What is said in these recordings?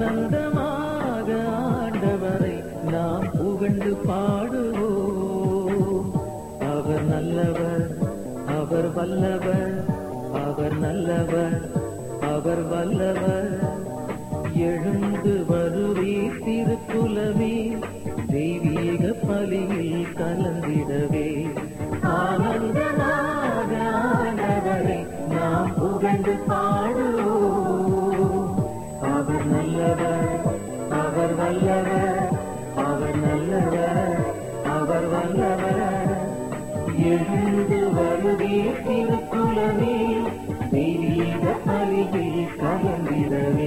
ஆனந்தமாக ஆண்டவரை நாம் புகழ்ந்து பாடுவோம் அவர் நல்லவர் அவர் வல்லவர் அவர் நல்லவர் அவர் வல்லவர் எழுந்து வருவே திருக்குலமே தெய்வீக பலியில் கலந்திடவே ஆனந்தமாக ஆண்டவரை நாம் புகழ்ந்து பாடுவோம் அவர் நல்லவர் அவர் வல்லவர் அவர் நல்லவர் அவர் வல்லவர் எழுந்து வருவே திருக்குலமே தெய்வீக பலியில் கலந்திடவே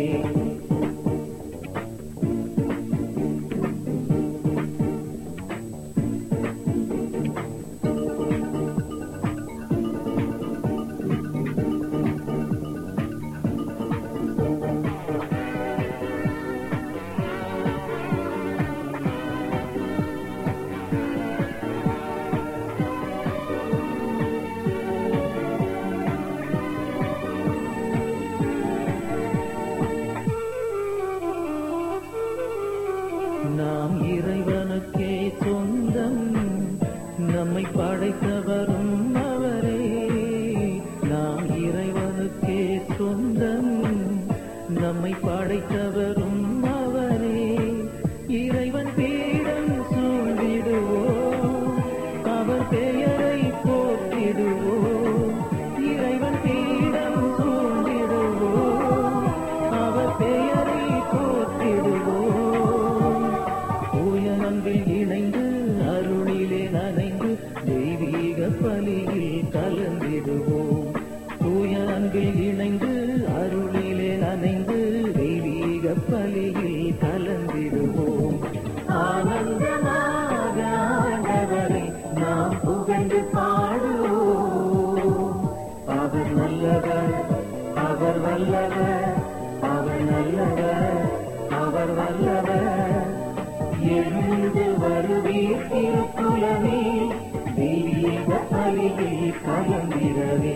நாம் இறைவனுக்கே சொந்தம் நம்மை படைத்தவரும் அவரே நாம் இறைவனுக்கே சொந்தம் நம்மை படைத்தவரும் அவரே இறைவன் பீடம் சூழ்ந்திடுவோம் அவர் பெயரை போற்றிடுவோம் இறைவன் பீடம் சூழ்ந்திடுவோம் அவர் பெயரை போற்றிடுவோம் தூய அன்பில் இணைந்து அருளிலே நனைந்து தெய்வீக பலியில் கலந்திடுவோம் தூய அன்பில் இணைந்து அருளிலே நனைந்து தெய்வீக பலியில் கலந்திடுவோம் ஆனந்தமாக ஆண்டவரை நாம் புகழ்ந்து பாடுவோம் அவர் நல்லவர் அவர் வல்லவர் அவர் நல்லவர் அவர் வல்லவர் எழுந்து வருவே திருக்குலமே தெய்வீக பலியில் கலந்திடவே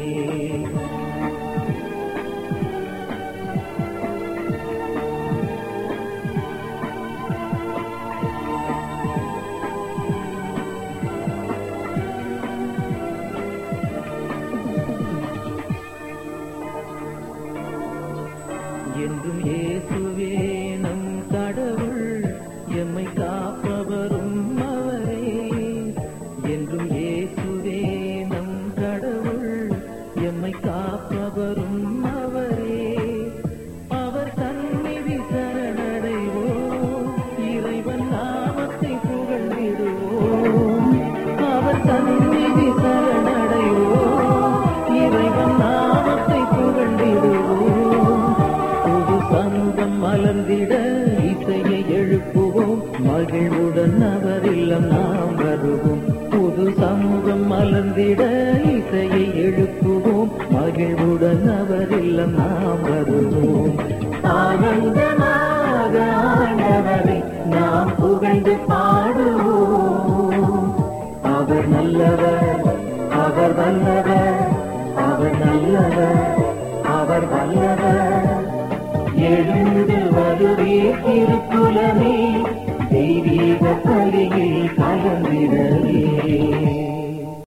என்றும் இயேசுவே நம் கடவுள் எம்மை காப்பவரும் அவரே என்றும் இயேசுவே நம் கடவுள் எம்மை காப்பவரும் அவரே அவர் சந்நிதி சரணடைவோம் இறைவன் நாமத்தை புகழ்ந்திடுவோம் அவர் சந்நிதி சரணடைவோம் இறைவன் நாமத்தை புகழ்ந்திடுவோம் புது சங்கம் மலர்ந்திட இசையை எழுப்புவோம் மகிழ்வுடன் அவர் இல்லம் நாம் வருவோம் புது சமூகம் மலர்ந்திட இசையை எழுப்புவோம் மகிழ்வுடன் அவர் இல்லம் நாம் வருவோம் ஆனந்தமாக ஆண்டவரை நாம் புகழ்ந்து பாடுவோம் அவர் நல்லவர் அவர் வல்லவர் அவர் நல்லவர் அவர் வல்லவர் எழுந்து வருவே திருக்குலமே தெய்வீக பலியில் கலந்திடவே